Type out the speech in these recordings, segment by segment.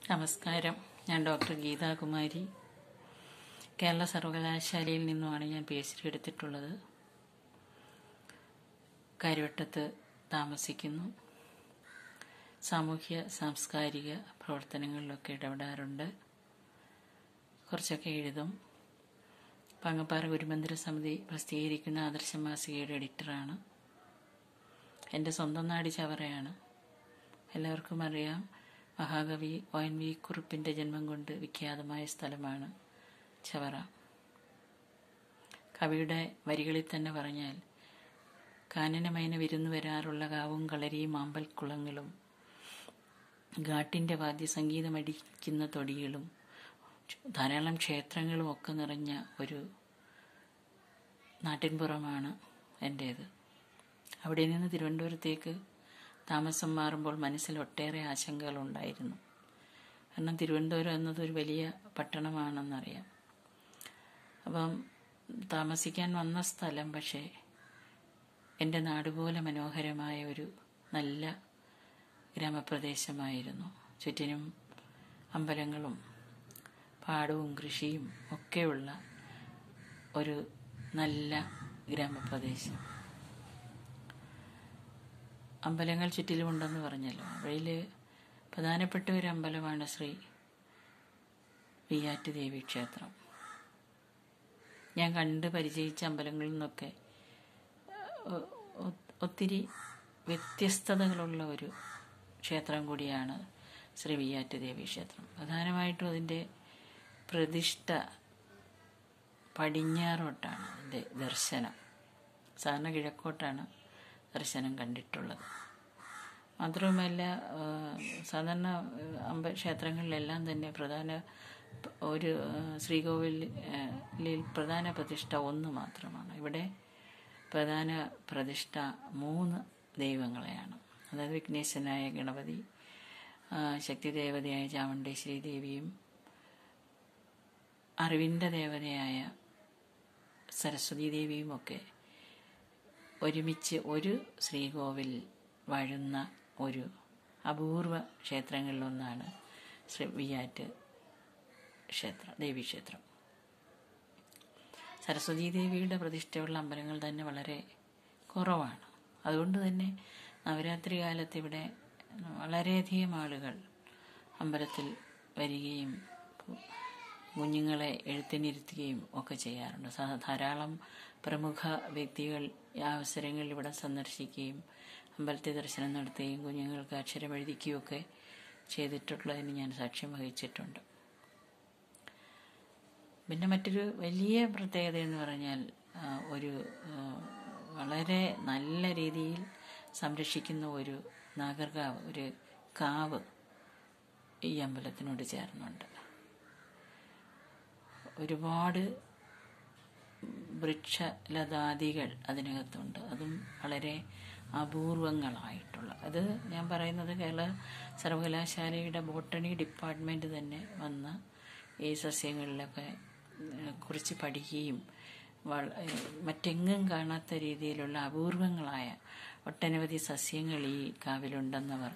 നമസ്കാരം ഞാൻ ഡോക്ടർ ഗീതാകുമാരി കേരള സർവകലാശാലയിൽ നിന്നുമാണ് ഞാൻ പി എച്ച് ഡി എടുത്തിട്ടുള്ളത് കാര്യവട്ടത്ത് താമസിക്കുന്നു സാമൂഹ്യ സാംസ്കാരിക പ്രവർത്തനങ്ങളിലൊക്കെ ഇടപെടാറുണ്ട് കുറച്ചൊക്കെ എഴുതും പാങ്ങപ്പാറ ഗുരുമന്ദിര സമിതി പ്രസിദ്ധീകരിക്കുന്ന ആദർശ മാസികയുടെ എഡിറ്ററാണ് എൻ്റെ സ്വന്തം നാട് ചവറയാണ് എല്ലാവർക്കും അറിയാം മഹാകവി ഒ എൻ വി കുറുപ്പിൻ്റെ ജന്മം കൊണ്ട് വിഖ്യാതമായ സ്ഥലമാണ് ചവറ കവിയുടെ വരികളിൽ തന്നെ പറഞ്ഞാൽ കാനനമൈന വിരുന്നു വരാറുള്ള കാവും കളരിയും ആമ്പൽക്കുളങ്ങളും ഘാട്ടിൻ്റെ വാദ്യസംഗീതമടിക്കുന്ന തൊടികളും ധാരാളം ക്ഷേത്രങ്ങളും ഒക്കെ നിറഞ്ഞ ഒരു നാട്ടിൻപുറമാണ് എൻ്റേത് അവിടെ നിന്ന് തിരുവനന്തപുരത്തേക്ക് താമസം മാറുമ്പോൾ മനസ്സിൽ ഒട്ടേറെ ആശങ്കകളുണ്ടായിരുന്നു കാരണം തിരുവനന്തപുരം എന്നതൊരു വലിയ പട്ടണമാണെന്നറിയാം അപ്പം താമസിക്കാൻ വന്ന സ്ഥലം പക്ഷേ എൻ്റെ നാടുപോലെ മനോഹരമായ ഒരു നല്ല ഗ്രാമപ്രദേശമായിരുന്നു ചുറ്റിനും അമ്പലങ്ങളും പാടവും കൃഷിയും ഒക്കെയുള്ള ഒരു നല്ല ഗ്രാമപ്രദേശം അമ്പലങ്ങൾ ചുറ്റിലുമുണ്ടെന്ന് പറഞ്ഞല്ലോ അവയിൽ പ്രധാനപ്പെട്ട ഒരു അമ്പലമാണ് ശ്രീ വിയാറ്റ് ദേവി ക്ഷേത്രം ഞാൻ കണ്ട് പരിചയിച്ച അമ്പലങ്ങളിൽ നിന്നൊക്കെ ഒത്തിരി വ്യത്യസ്തതകളുള്ള ഒരു ക്ഷേത്രം കൂടിയാണ് ശ്രീ വിയാറ്റ് ദേവി ക്ഷേത്രം പ്രധാനമായിട്ടും അതിൻ്റെ പ്രതിഷ്ഠ പടിഞ്ഞാറോട്ടാണ് അതിൻ്റെ ദർശനം സാധാരണ കിഴക്കോട്ടാണ് ദർശനം കണ്ടിട്ടുള്ളത് മാത്രവുമല്ല സാധാരണ അമ്പ ക്ഷേത്രങ്ങളിലെല്ലാം തന്നെ പ്രധാന ഒരു ശ്രീകോവിലിൽ പ്രധാന പ്രതിഷ്ഠ ഒന്ന് മാത്രമാണ് ഇവിടെ പ്രധാന പ്രതിഷ്ഠ മൂന്ന് ദൈവങ്ങളെയാണ് അതായത് വിഘ്നേശനായ ഗണപതി ശക്തി ദേവതയായ ചാമുണ്ടേശ്വരി ദേവിയും അറിവിൻ്റെ ദേവതയായ സരസ്വതി ദേവിയുമൊക്കെ ഒരുമിച്ച് ഒരു ശ്രീകോവിൽ വാഴുന്ന ഒരു അപൂർവ ക്ഷേത്രങ്ങളിലൊന്നാണ് ശ്രീ വിയാറ്റ് ക്ഷേത്രം ദേവീക്ഷേത്രം സരസ്വതി ദേവിയുടെ പ്രതിഷ്ഠയുള്ള അമ്പലങ്ങൾ തന്നെ വളരെ കുറവാണ് അതുകൊണ്ട് തന്നെ നവരാത്രി കാലത്ത് ഇവിടെ വളരെയധികം ആളുകൾ അമ്പലത്തിൽ വരികയും കുഞ്ഞുങ്ങളെ എഴുത്തിനിരുത്തുകയും ഒക്കെ ചെയ്യാറുണ്ട് ധാരാളം പ്രമുഖ വ്യക്തികൾ അവസരങ്ങളിൽ ഇവിടെ സന്ദർശിക്കുകയും അമ്പലത്തിൽ ദർശനം നടത്തുകയും കുഞ്ഞുങ്ങൾക്ക് അക്ഷരം എഴുതിക്കുകയൊക്കെ ചെയ്തിട്ടുള്ളതിന് ഞാൻ സാക്ഷ്യം വഹിച്ചിട്ടുണ്ട് പിന്നെ മറ്റൊരു വലിയ പ്രത്യേകത എന്ന് പറഞ്ഞാൽ ഒരു വളരെ നല്ല രീതിയിൽ സംരക്ഷിക്കുന്ന ഒരു നാഗർകാവ് ഒരു കാവ് ഈ അമ്പലത്തിനോട് ചേർന്നുണ്ട് ഒരുപാട് വൃക്ഷലതാദികൾ അതിനകത്തുണ്ട് അതും വളരെ അപൂർവങ്ങളായിട്ടുള്ള അത് ഞാൻ പറയുന്നത് കേരള സർവകലാശാലയുടെ ബോട്ടണി ഡിപ്പാർട്ട്മെൻറ്റ് തന്നെ വന്ന് ഈ സസ്യങ്ങളിലൊക്കെ കുറിച്ച് പഠിക്കുകയും മറ്റെങ്ങും കാണാത്ത രീതിയിലുള്ള അപൂർവങ്ങളായ ഒട്ടനവധി സസ്യങ്ങൾ ഈ കാവിലുണ്ടെന്നവർ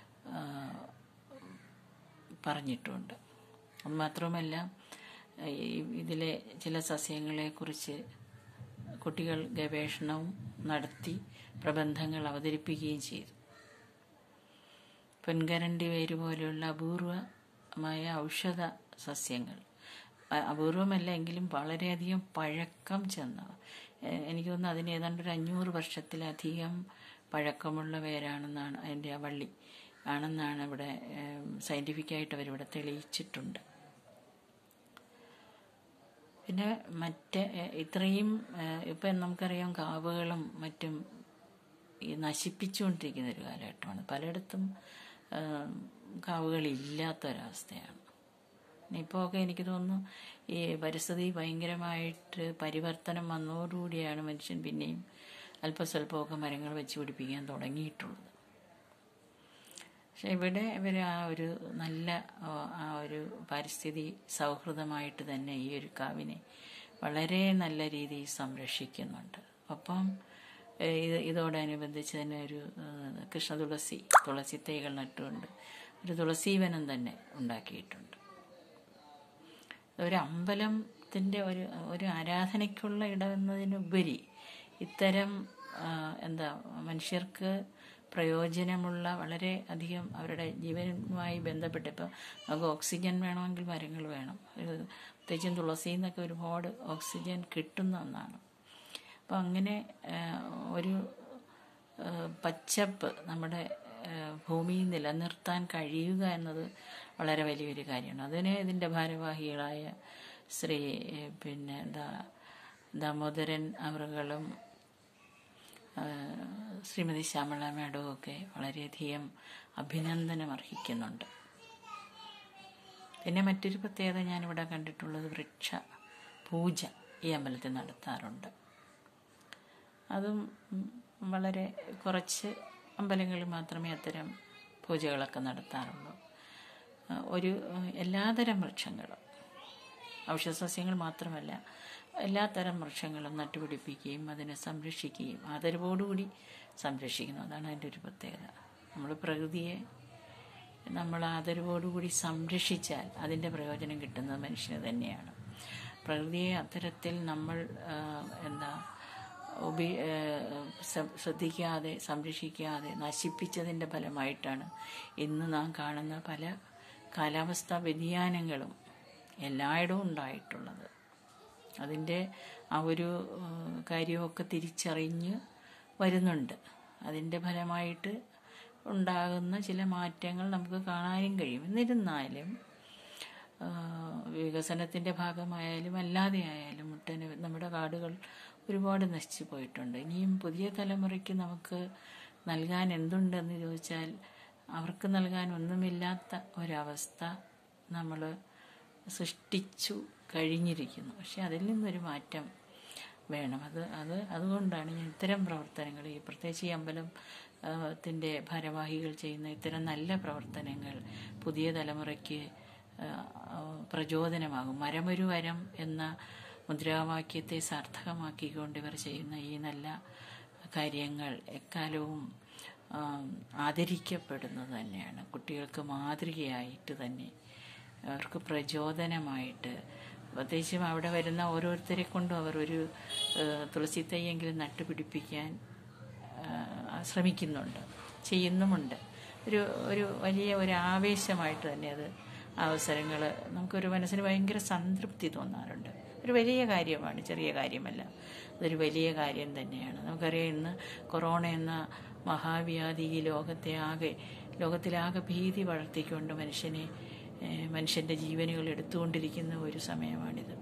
പറഞ്ഞിട്ടുണ്ട് മാത്രവുമല്ല ഇതിലെ ചില സസ്യങ്ങളെക്കുറിച്ച് കുട്ടികൾ ഗവേഷണവും നടത്തി പ്രബന്ധങ്ങൾ അവതരിപ്പിക്കുകയും ചെയ്തു പൊൻകരണ്ടി വേര് പോലെയുള്ള അപൂർവമായ ഔഷധ സസ്യങ്ങൾ അപൂർവമല്ല എങ്കിലും വളരെയധികം പഴക്കം ചെന്ന എനിക്ക് തോന്നുന്നു അതിന് ഏതാണ്ട് ഒരു അഞ്ഞൂറ് വർഷത്തിലധികം പഴക്കമുള്ള പേരാണെന്നാണ് അതിൻ്റെ ആ വള്ളി ആണെന്നാണ് ഇവിടെ സയൻറ്റിഫിക്കായിട്ട് അവരിവിടെ തെളിയിച്ചിട്ടുണ്ട് പിന്നെ മറ്റ് ഇത്രയും ഇപ്പം നമുക്കറിയാം കാവുകളും മറ്റും ഈ നശിപ്പിച്ചുകൊണ്ടിരിക്കുന്ന ഒരു കാലഘട്ടമാണ് പലയിടത്തും കാവുകളില്ലാത്തൊരവസ്ഥയാണ് ഇപ്പോൾ ഒക്കെ എനിക്ക് തോന്നുന്നു ഈ പരിസ്ഥിതി ഭയങ്കരമായിട്ട് പരിവർത്തനം വന്നതോടുകൂടിയാണ് മനുഷ്യൻ പിന്നെയും അല്പസ്വല്പമൊക്കെ മരങ്ങൾ വെച്ച് പിടിപ്പിക്കാൻ തുടങ്ങിയിട്ടുള്ളത് പക്ഷെ ഇവിടെ ഇവർ ആ ഒരു നല്ല ആ ഒരു പരിസ്ഥിതി സൗഹൃദമായിട്ട് തന്നെ ഈ ഒരു കാവിനെ വളരെ നല്ല രീതിയിൽ സംരക്ഷിക്കുന്നുണ്ട് ഒപ്പം ഇത് ഇതോടനുബന്ധിച്ച് തന്നെ ഒരു കൃഷ്ണ തുളസി തുളസി തൈകൾ നട്ടുകൊണ്ട് ഒരു തുളസീവനം തന്നെ ഉണ്ടാക്കിയിട്ടുണ്ട് ഒരു അമ്പലത്തിൻ്റെ ഒരു ഒരു ആരാധനയ്ക്കുള്ള ഇടമെന്നതിനുപരി ഇത്തരം ആ, എന്താ മനുഷ്യർക്ക് പ്രയോജനമുള്ള വളരെ അധികം അവരുടെ ജീവനുമായി ബന്ധപ്പെട്ട് ഇപ്പോൾ നമുക്ക് ഓക്സിജൻ വേണമെങ്കിൽ മരങ്ങൾ വേണം ഒരു പ്രത്യേകിച്ചും തുളസിയിൽ നിന്നൊക്കെ ഒരുപാട് ഓക്സിജൻ കിട്ടുന്ന ഒന്നാണ് അപ്പോൾ അങ്ങനെ ആ, ഒരു ആ, പച്ചപ്പ് നമ്മുടെ ആ, ഭൂമിയിൽ നിലനിർത്താൻ കഴിയുക എന്നത് വളരെ വലിയൊരു കാര്യമാണ് അതിന് ഇതിൻ്റെ ഭാരവാഹികളായ ശ്രീ ഏ, പിന്നെ എന്താ ദാമോദരൻ അവറുകളും ആ, ശ്രീമതി ശ്യാമള മാഡവും ഒക്കെ വളരെയധികം അഭിനന്ദനം അർഹിക്കുന്നുണ്ട് പിന്നെ മറ്റൊരു പ്രത്യേകത ഞാനിവിടെ കണ്ടിട്ടുള്ളത് വൃക്ഷ പൂജ ഈ അമ്പലത്തിൽ നടത്താറുണ്ട് അതും ഉം, വളരെ കുറച്ച് അമ്പലങ്ങളിൽ മാത്രമേ അത്തരം പൂജകളൊക്കെ നടത്താറുള്ളൂ ആ, ഒരു ഉം, എല്ലാതരം വൃക്ഷങ്ങളും ഔഷധസസ്യങ്ങൾ മാത്രമല്ല എല്ലാത്തരം വൃക്ഷങ്ങളും നട്ടുപിടിപ്പിക്കുകയും അതിനെ സംരക്ഷിക്കുകയും ആദരവോടുകൂടി സംരക്ഷിക്കുന്നു അതാണ് അതിൻ്റെ ഒരു പ്രത്യേകത നമ്മൾ പ്രകൃതിയെ നമ്മൾ ആദരവോടുകൂടി സംരക്ഷിച്ചാൽ അതിൻ്റെ പ്രയോജനം കിട്ടുന്നത് മനുഷ്യന് തന്നെയാണ് പ്രകൃതിയെ അത്തരത്തിൽ നമ്മൾ ആ, എന്താ ഉപി ആ, ശ്ര- ശ്രദ്ധിക്കാതെ സംരക്ഷിക്കാതെ നശിപ്പിച്ചതിൻ്റെ ഫലമായിട്ടാണ് ഇന്ന് നാം കാണുന്ന പല കാലാവസ്ഥാ വ്യതിയാനങ്ങളും എല്ലായിടവും ഉണ്ടായിട്ടുള്ളത് അതിൻ്റെ ആ ഒരു ആ, കാര്യമൊക്കെ തിരിച്ചറിഞ്ഞ് വരുന്നുണ്ട് അതിൻ്റെ ഫലമായിട്ട് ഉണ്ടാകുന്ന ചില മാറ്റങ്ങൾ നമുക്ക് കാണാനും കഴിയും എന്നിരുന്നാലും ആ, വികസനത്തിൻ്റെ ഭാഗമായാലും അല്ലാതെ ആയാലും ഒട്ടന നമ്മുടെ കാടുകൾ ഒരുപാട് നശിച്ചു പോയിട്ടുണ്ട് ഇനിയും പുതിയ തലമുറയ്ക്ക് നമുക്ക് നൽകാൻ എന്തുണ്ടെന്ന് ചോദിച്ചാൽ അവർക്ക് നൽകാൻ ഒന്നുമില്ലാത്ത ഒരവസ്ഥ നമ്മൾ സൃഷ്ടിച്ചു കഴിഞ്ഞിരിക്കുന്നു പക്ഷെ അതിൽ നിന്നൊരു മാറ്റം വേണം അത് അത് അതുകൊണ്ടാണ് ഞാൻ ഇത്തരം പ്രവർത്തനങ്ങൾ ഈ പ്രത്യേകിച്ച് ഈ അമ്പലം ആ, ത്തിൻ്റെ ഭാരവാഹികൾ ചെയ്യുന്ന ഇത്തരം നല്ല പ്രവർത്തനങ്ങൾ പുതിയ തലമുറയ്ക്ക് ആ, ആ, പ്രചോദനമാകും മരമൊരു വരം എന്ന മുദ്രാവാക്യത്തെ സാർത്ഥകമാക്കിക്കൊണ്ട് ഇവർ ചെയ്യുന്ന ഈ നല്ല കാര്യങ്ങൾ എക്കാലവും ആ, ആദരിക്കപ്പെടുന്നത് തന്നെയാണ് കുട്ടികൾക്ക് മാതൃകയായിട്ട് തന്നെ അവർക്ക് പ്രചോദനമായിട്ട് പ്രത്യേകിച്ചും അവിടെ വരുന്ന ഓരോരുത്തരെ കൊണ്ടും അവർ ഒരു ഏഹ്, തുളസി തൈയെങ്കിലും നട്ടുപിടിപ്പിക്കാൻ ഏഹ്, ശ്രമിക്കുന്നുണ്ട് ചെയ്യുന്നുമുണ്ട് ഒരു ഒരു വലിയ ഒരു ആവേശമായിട്ട് തന്നെ അത് അവസരങ്ങൾ നമുക്കൊരു മനസ്സിന് ഭയങ്കര സംതൃപ്തി തോന്നാറുണ്ട് ഒരു വലിയ കാര്യമാണ് ചെറിയ കാര്യമല്ല അതൊരു വലിയ കാര്യം തന്നെയാണ് നമുക്കറിയാം ഇന്ന് കൊറോണ എന്ന മഹാവ്യാധി ഈ ലോകത്തെ ആകെ ലോകത്തിലാകെ ഭീതി വളർത്തിക്കൊണ്ട് മനുഷ്യനെ ഏഹ്, മനുഷ്യൻ്റെ ജീവനുകൾ എടുത്തുകൊണ്ടിരിക്കുന്ന ഒരു സമയമാണിത്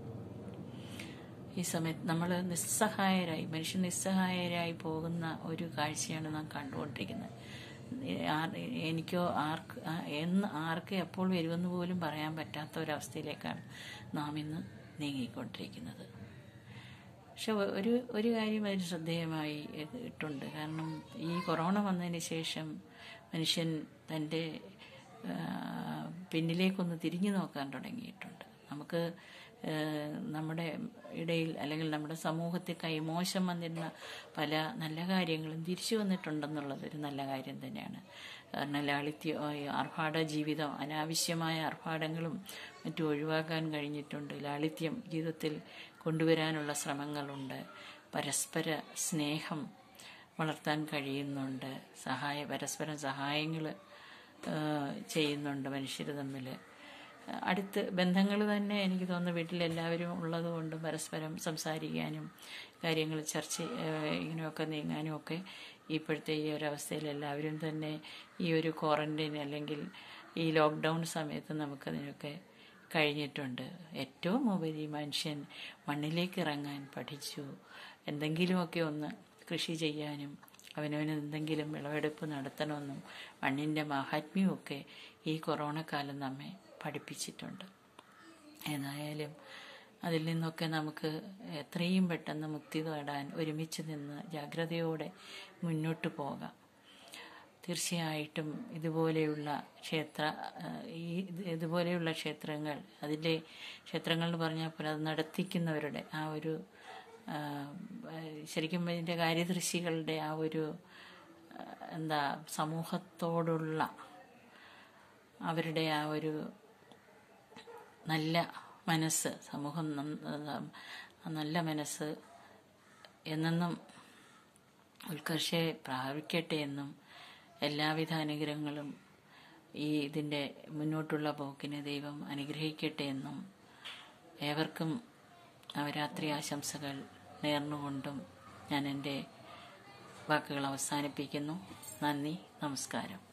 ഈ സമയത്ത് നമ്മൾ നിസ്സഹായരായി മനുഷ്യൻ നിസ്സഹായരായി പോകുന്ന ഒരു കാഴ്ചയാണ് നാം കണ്ടുകൊണ്ടിരിക്കുന്നത് ഏ, ആർ- എനിക്കോ ആർക്ക് ആ- എന്ന് ആർക്ക് എപ്പോൾ വരുമെന്ന് പോലും പറയാൻ പറ്റാത്ത ഒരവസ്ഥയിലേക്കാണ് നാം ഇന്ന് നീങ്ങിക്കൊണ്ടിരിക്കുന്നത് പക്ഷെ ഒ- ഒരു ഒരു കാര്യം അതിൽ ശ്രദ്ധേയമായി ഇട്ടുണ്ട് കാരണം ഈ കൊറോണ വന്നതിന് ശേഷം മനുഷ്യൻ തൻ്റെ ആ, പിന്നിലേക്കൊന്ന് തിരിഞ്ഞു നോക്കാൻ തുടങ്ങിയിട്ടുണ്ട് നമുക്ക് ആ, നമ്മുടെ ഇടയിൽ അല്ലെങ്കിൽ നമ്മുടെ സമൂഹത്തിൽ കൈമോശം വന്നിരുന്ന പല നല്ല കാര്യങ്ങളും തിരിച്ചു വന്നിട്ടുണ്ടെന്നുള്ളത് ഒരു നല്ല കാര്യം തന്നെയാണ് കാരണം ലാളിത്യ ആർഭാട ജീവിതം അനാവശ്യമായ ആർഭാടങ്ങളും മറ്റും ഒഴിവാക്കാൻ കഴിഞ്ഞിട്ടുണ്ട് ലാളിത്യം ജീവിതത്തിൽ കൊണ്ടുവരാനുള്ള ശ്രമങ്ങളുണ്ട് പരസ്പര സ്നേഹം വളർത്താൻ കഴിയുന്നുണ്ട് സഹായ പരസ്പരം സഹായങ്ങൾ ചെയ്യുന്നുണ്ട് മനുഷ്യർ തമ്മിൽ അടുത്ത് ബന്ധങ്ങൾ തന്നെ എനിക്ക് തോന്നുന്നു വീട്ടിലെല്ലാവരും ഉള്ളതുകൊണ്ട് പരസ്പരം സംസാരിക്കാനും കാര്യങ്ങൾ ചർച്ച ഏഹ്, ഇങ്ങനെയൊക്കെ നീങ്ങാനും ഒക്കെ ഇപ്പോഴത്തെ ഈ ഒരു അവസ്ഥയിൽ എല്ലാവരും തന്നെ ഈ ഒരു ക്വാറന്റൈൻ അല്ലെങ്കിൽ ഈ ലോക്ക്ഡൗൺ സമയത്ത് നമുക്കതിനൊക്കെ കഴിഞ്ഞിട്ടുണ്ട് ഏറ്റവും ഉപരി മനുഷ്യൻ മണ്ണിലേക്ക് ഇറങ്ങാൻ പഠിച്ചു എന്തെങ്കിലുമൊക്കെ ഒന്ന് കൃഷി ചെയ്യാനും അവനവന് എന്തെങ്കിലും വിളവെടുപ്പ് നടത്തണമെന്നും മണ്ണിൻ്റെ മാഹാത്മ്യമൊക്കെ ഈ കൊറോണ കാലം നമ്മെ പഠിപ്പിച്ചിട്ടുണ്ട് ഏതായാലും അതിൽ നിന്നൊക്കെ നമുക്ക് എത്രയും പെട്ടെന്ന് മുക്തി നേടാൻ ഒരുമിച്ച് നിന്ന് ജാഗ്രതയോടെ മുന്നോട്ട് പോകാം തീർച്ചയായിട്ടും ഇതുപോലെയുള്ള ക്ഷേത്ര ആ, ഈ ഇത് ഇതുപോലെയുള്ള ക്ഷേത്രങ്ങൾ അതിൻ്റെ ക്ഷേത്രങ്ങൾ എന്ന് പറഞ്ഞാൽ പോലെ അത് നടത്തിക്കുന്നവരുടെ ആ ഒരു ആ, ശരിക്കും ഇതിൻ്റെ കാര്യദർശികളുടെ ആ ഒരു ആ, എന്താ സമൂഹത്തോടുള്ള അവരുടെ ആ ഒരു നല്ല മനസ്സ് സമൂഹം നന്ന- ആ നല്ല മനസ്സ് എന്നെന്നും ഉത്കർഷയെ പ്രാപിക്കട്ടെ എന്നും എല്ലാവിധ അനുഗ്രഹങ്ങളും ഈ ഇതിൻ്റെ മുന്നോട്ടുള്ള പോക്കിന് ദൈവം അനുഗ്രഹിക്കട്ടെ എന്നും ഏവർക്കും നവരാത്രി ആശംസകൾ നേർന്നുകൊണ്ടും ഞാൻ എൻ്റെ വാക്കുകൾ അവസാനിപ്പിക്കുന്നു നന്ദി നമസ്കാരം